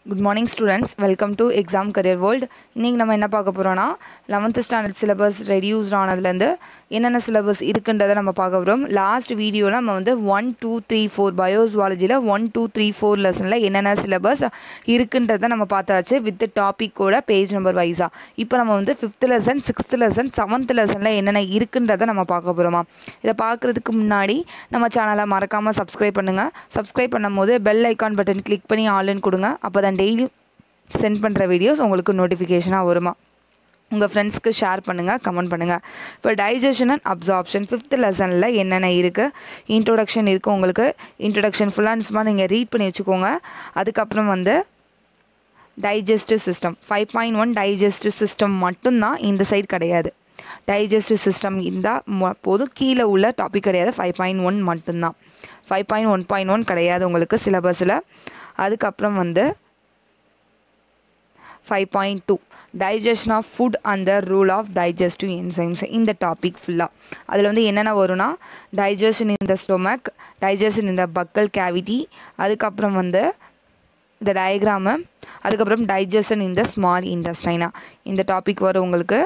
good morning students welcome to exam career world இன்றைக்கி நம்ம என்ன பார்க்க போகிறோன்னா லெவன்த்து ஸ்டாண்டர்ட் சிலபஸ் ரெடியூஸ் ஆனதுலேருந்து என்னென்ன சிலபஸ் இருக்குன்றதை நம்ம பார்க்க போகிறோம் லாஸ்ட் வீடியோவில் நம்ம வந்து ஒன் டூ த்ரீ ஃபோர் பயோஸ்வாலஜியில் ஒன் டூ த்ரீ ஃபோர் லெசனில் என்னென்ன சிலபஸ் இருக்குன்றதை நம்ம பார்த்தாச்சு வித் டாப்பிக்கோட பேஜ் நம்பர் வைஸாக இப்போ நம்ம வந்து fifth lesson sixth lesson seventh லெசனில் என்னென்ன இருக்குன்றதை நம்ம பார்க்க போகிறோமா இதை பார்க்குறதுக்கு முன்னாடி நம்ம சேனலை மறக்காமல் சப்ஸ்கிரைப் பண்ணுங்கள் சப்ஸ்கிரைப் பண்ணும்போது பெல் ஐக்கான் பட்டன் கிளிக் பண்ணி ஆன்லைன் கொடுங்க அப்போ தான் டெய்லி சென்ட் பண்ணுற வீடியோஸ் உங்களுக்கு நோட்டிஃபிகேஷனாக வருமா உங்கள் ஃப்ரெண்ட்ஸ்க்கு ஷேர் பண்ணுங்கள் கமெண்ட் பண்ணுங்கள் இப்போ டைஜஷன் அண்ட் அப்சார்ப்ஷன் ஃபிஃப்த் லெசனில் என்னென்ன இருக்குது இன்ட்ரொடக்ஷன் இருக்குது உங்களுக்கு இன்ட்ரொடக்ஷன் ஃபுல்லாக சும்மா நீங்கள் ரீட் பண்ணி வச்சுக்கோங்க அதுக்கப்புறம் வந்து digestive system five point one digestive system மட்டும்தான் இந்த சைடு கிடையாது டைஜஸ்டிவ் சிஸ்டம் இருந்தால் போதும் கீழே உள்ள டாபிக் கிடையாது ஃபைவ் பாயிண்ட் ஒன் மட்டும்தான் five point one point one கிடையாது உங்களுக்கு சிலபஸில் அதுக்கப்புறம் வந்து five point two digestion of food and the rule of digestive enzymes இந்த டாபிக் ஃபுல்லாக அதில் வந்து என்னென்ன வரும்னா digestion in the stomach digestion in the buccal cavity அதுக்கப்புறம் வந்து இந்த டயக்ராமு அதுக்கப்புறம் டைஜஷன் இன் த ஸ்மால் இன்டஸ்டைனா இந்த டாபிக் வரும் உங்களுக்கு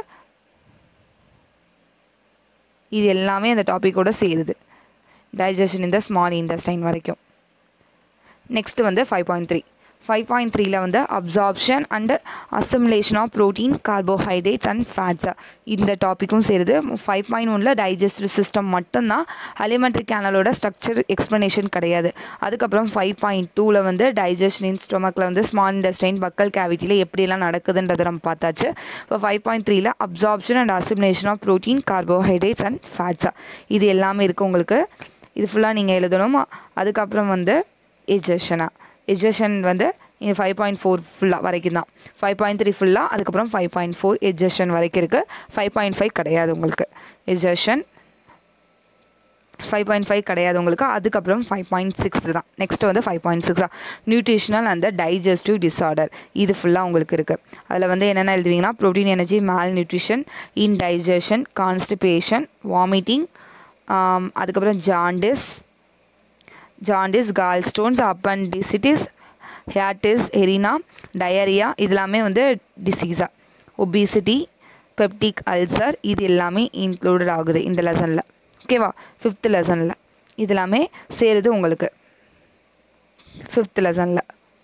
இது எல்லாமே அந்த டாப்பிக்கோட சேருது digestion in the small intestine வரைக்கும் நெக்ஸ்ட் வந்து five point three five point த்ரீல வந்து absorption and assimilation of protein carbohydrates and fats இந்த டாப்பிக்கும் சேருது ஃபைவ் பாயிண்ட் ஒனில் டைஜஸ்டிவ் சிஸ்டம் மட்டும்தான் அலிமெண்ட்ரி கேனலோட ஸ்ட்ரக்சர் எக்ஸ்ப்ளனேஷன் கிடையாது அதுக்கப்புறம் ஃபைவ் பாயிண்ட் டூவில் வந்து டைஜஷன் இன் ஸ்டொமக்கில் வந்து ஸ்மால் இண்டஸ்டைன் பக்கல் கேவிட்டியில் எப்படியெல்லாம் நடக்குதுன்றதை நம்ம பார்த்தாச்சு இப்போ ஃபைவ் பாயிண்ட் த்ரீல absorption and assimilation of protein carbohydrates and ஃபேட்ஸா இது எல்லாமே இருக்குது உங்களுக்கு இது ஃபுல்லாக நீங்கள் எழுதணும் அதுக்கப்புறம் வந்து எஜஷனா எஜஷன் வந்து ஃபைவ் பாயிண்ட் ஃபோர் ஃபுல்லாக வரைக்கும் தான் ஃபைவ் பாயிண்ட் த்ரீ ஃபுல்லாக அதுக்கப்புறம் ஃபைவ் பாயிண்ட் ஃபோர் எஜஷன் வரைக்கும் இருக்குது ஃபைவ் பாயிண்ட் ஃபைவ் கிடையாது உங்களுக்கு எஜஷன் ஃபைவ் பாயிண்ட் ஃபைவ் கிடையாது உங்களுக்கு அதுக்கப்புறம் ஃபைவ் பாயிண்ட் சிக்ஸ் தான் நெக்ஸ்ட் வந்து ஃபைவ் பாயிண்ட் சிக்ஸா நியூட்ரிஷனல் அந்த டைஜஸ்டிவ் டிஸார்டர் இது ஃபுல்லாக உங்களுக்கு இருக்குது அதில் வந்து என்னென்ன எழுதுவீங்கன்னா protein energy malnutrition indigestion constipation vomiting அதுக்கப்புறம் jaundice jaundice gall stones appendicitis hiatus hernia diarrhoea இதெல்லாமே வந்து டிசீஸாக ஒபிசிட்டி பெப்டிக் அல்சர் இது எல்லாமே இன்க்ளூடட் ஆகுது இந்த லெசனில் ஓகேவா ஃபிஃப்த் லெசனில் இது எல்லாமே சேருது உங்களுக்கு ஃபிஃப்த் லெசனில்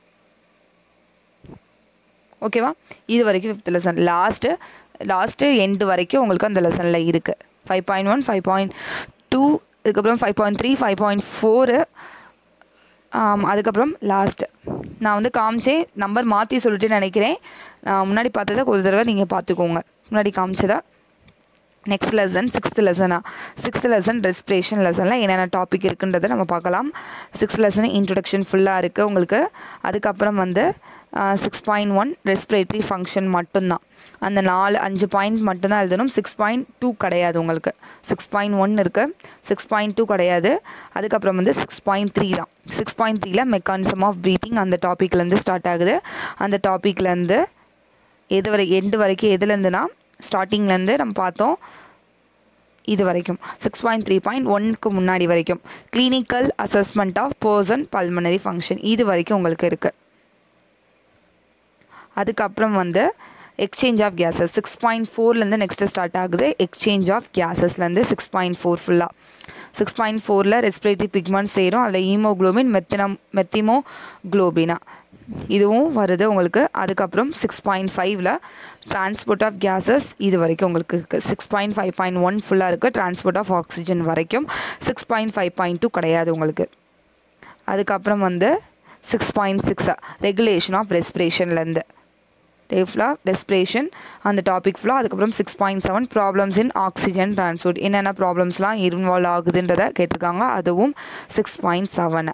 ஓகேவா இது வரைக்கும் fifth lesson last last end வரைக்கும் உங்களுக்கு அந்த லெசனில் இருக்குது five point one five point two அதுக்கப்புறம் five point three five point four அதுக்கப்புறம் லாஸ்ட்டு நான் வந்து காமிச்சேன் நம்பர் மாற்றி சொல்லிட்டு நினைக்கிறேன் நான் முன்னாடி பார்த்ததை ஒரு தடவை நீங்கள் பார்த்துக்கோங்க முன்னாடி காமிச்சதா நெக்ஸ்ட் லெசன் சிக்ஸ்த் லெசனா சிக்ஸ்த் லெசன் ரெஸ்பிரேஷன் லெசனில் என்னென்ன டாபிக் இருக்குன்றதை நம்ம பார்க்கலாம் சிக்ஸ்த் லெசன் இன்ட்ரொடக்ஷன் ஃபுல்லாக இருக்குது உங்களுக்கு அதுக்கப்புறம் வந்து six point one respiratory function மட்டும்தான் அந்த நாலு அஞ்சு பாயிண்ட் மட்டும்தான் எழுதணும் சிக்ஸ் பாயிண்ட் டூ கிடையாது உங்களுக்கு சிக்ஸ் பாயிண்ட் ஒன் இருக்குது சிக்ஸ் பாயிண்ட் டூ கிடையாது அதுக்கப்புறம் வந்து சிக்ஸ் பாயிண்ட் த்ரீ தான் சிக்ஸ் பாயிண்ட் த்ரீல மெக்கானிசம் ஆஃப் ப்ரீத்திங் அந்த டாப்பிக்லேருந்து ஸ்டார்ட் ஆகுது அந்த டாப்பிக்லேருந்து எது வரை எண்டு வரைக்கும் எதுலேருந்துனா ஸ்டார்டிங்லேருந்து நம்ம பார்த்தோம் இது வரைக்கும் சிக்ஸ் பாயிண்ட் த்ரீ பாயிண்ட் ஒன்க்கு முன்னாடி வரைக்கும் clinical assessment of person pulmonary function இது வரைக்கும் உங்களுக்கு இருக்குது அதுக்கப்புறம் வந்து exchange of gases six point ஃபோர்லேருந்து நெக்ஸ்ட்டு ஸ்டார்ட் ஆகுது எக்ஸ்சேஞ்ச் ஆஃப் கேஸஸ்லேருந்து சிக்ஸ் பாயிண்ட் ஃபோர் ஃபுல்லாக சிக்ஸ் பாயிண்ட் ஃபோரில் ரெஸ்பிரேட்டரி பிக்மெண்ட் சேரும் அதில் ஈமோக்ளோபின் மெத்தினம் மெத்திமோ குளோபினா இதுவும் வருது உங்களுக்கு அதுக்கப்புறம் சிக்ஸ் பாயிண்ட் ஃபைவ்ல டிரான்ஸ்போர்ட் ஆஃப் கேஸஸ் இது வரைக்கும் உங்களுக்கு இருக்குது six point five point one ஃபுல்லாக இருக்குது டிரான்ஸ்போர்ட் ஆஃப் ஆக்சிஜன் வரைக்கும் six point five point two கிடையாது உங்களுக்கு அதுக்கப்புறம் வந்து சிக்ஸ் பாயிண்ட் சிக்ஸா ரெகுலேஷன் ஆஃப் ரெஸ்பிரேஷன்லேருந்து டே ஃபுல்லாக ரெஸ்பிரேஷன் அந்த டாபிக் ஃபுல்லாக அதுக்கப்புறம் six point seven problems in oxygen transport என்னென்ன ப்ராப்ளம்ஸ்லாம் இன்வால்வ் ஆகுதுன்றதை கேட்டிருக்காங்க அதுவும் சிக்ஸ் பாயிண்ட் செவனு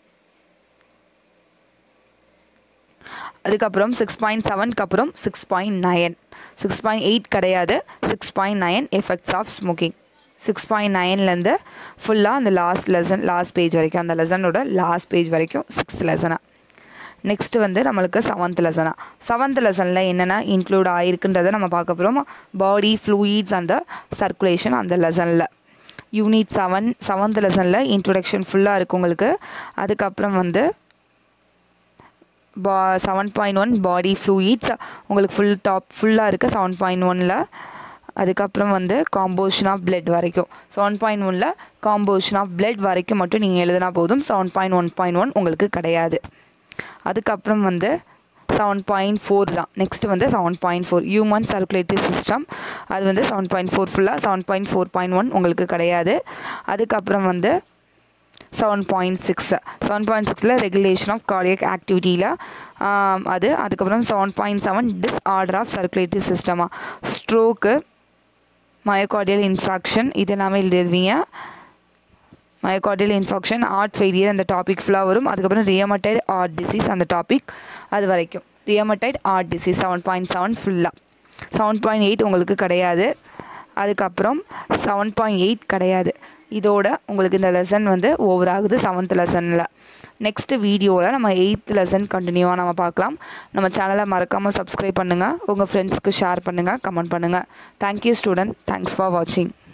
அதுக்கப்புறம் சிக்ஸ் பாயிண்ட் செவனுக்கு அப்புறம் six point nine six point eight கிடையாது six point nine effects of smoking six point நைன்லேருந்து ஃபுல்லாக அந்த லாஸ்ட் லெசன் லாஸ்ட் பேஜ் வரைக்கும் அந்த லெசனோட லாஸ்ட் பேஜ் வரைக்கும் சிக்ஸ்த் லெசனாக நெக்ஸ்ட்டு வந்து நம்மளுக்கு செவன்த் லெசனா செவன்த் லெசனில் என்னென்ன இன்க்ளூட் ஆகிருக்குன்றதை நம்ம பார்க்க போகிறோம் பாடி ஃப்ளூயிட்ஸ் அந்த சர்க்குலேஷன் அந்த லெசனில் யூனிட் செவன் செவன்த் லெசனில் இன்ட்ரொடக்ஷன் ஃபுல்லாக இருக்குது உங்களுக்கு அதுக்கப்புறம் வந்து பா seven point one body fluids உங்களுக்கு ஃபுல் டாப் ஃபுல்லாக இருக்குது செவன் பாயிண்ட் ஒனில் அதுக்கப்புறம் வந்து காம்போஷன் ஆஃப் பிளட் வரைக்கும் செவன் பாயிண்ட் ஒனில் காம்போஷன் ஆஃப் பிளட் வரைக்கும் மட்டும் நீங்கள் எழுதினா போதும் seven point one point one உங்களுக்கு கிடையாது அதுக்கப்புறம் வந்து செவன் பாயிண்ட் ஃபோர் தான் நெக்ஸ்ட் வந்து seven point four human circulatory system அது வந்து செவன் பாயிண்ட் ஃபோர் ஃபுல்லாக seven point four point one உங்களுக்கு கிடையாது அதுக்கப்புறம் வந்து seven point six seven point சிக்ஸில் ரெகுலேஷன் ஆஃப் கார்டியக் ஆக்டிவிட்டியில் அது அதுக்கப்புறம் seven point seven disorder of circulatory சிஸ்டமாக ஸ்ட்ரோக்கு மயோகார்டியல் இன்ஃப்ராக்ஷன் இது எல்லாமே எழுதிடுவீங்க மயோகார்டியல் இன்ஃபாக்ஷன் ஆர்ட் ஃபெயிலியர் அந்த டாபிக் ஃபுல்லாக வரும் அதுக்கப்புறம் ரியமட்டைட் ஆர்ட் டிசீஸ் அந்த டாபிக் அது வரைக்கும் rheumatoid heart disease seven point seven ஃபுல்லாக செவன் பாயிண்ட் எயிட் உங்களுக்கு கிடையாது அதுக்கப்புறம் செவன் பாயிண்ட் எயிட் கிடையாது இதோட உங்களுக்கு இந்த லெசன் வந்து ஓவர் ஆகுது செவன்த் லெசனில் நெக்ஸ்ட் வீடியோவில் நம்ம எயித் லெசன் கண்டினியூவாக நம்ம பார்க்கலாம் நம்ம சேனலை மறக்காமல் சப்ஸ்கிரைப் பண்ணுங்கள் உங்கள் ஃப்ரெண்ட்ஸ்க்கு ஷேர் பண்ணுங்கள் கமெண்ட் பண்ணுங்கள் தேங்க்யூ ஸ்டூடெண்ட் தேங்க்ஸ் ஃபார் வாட்சிங்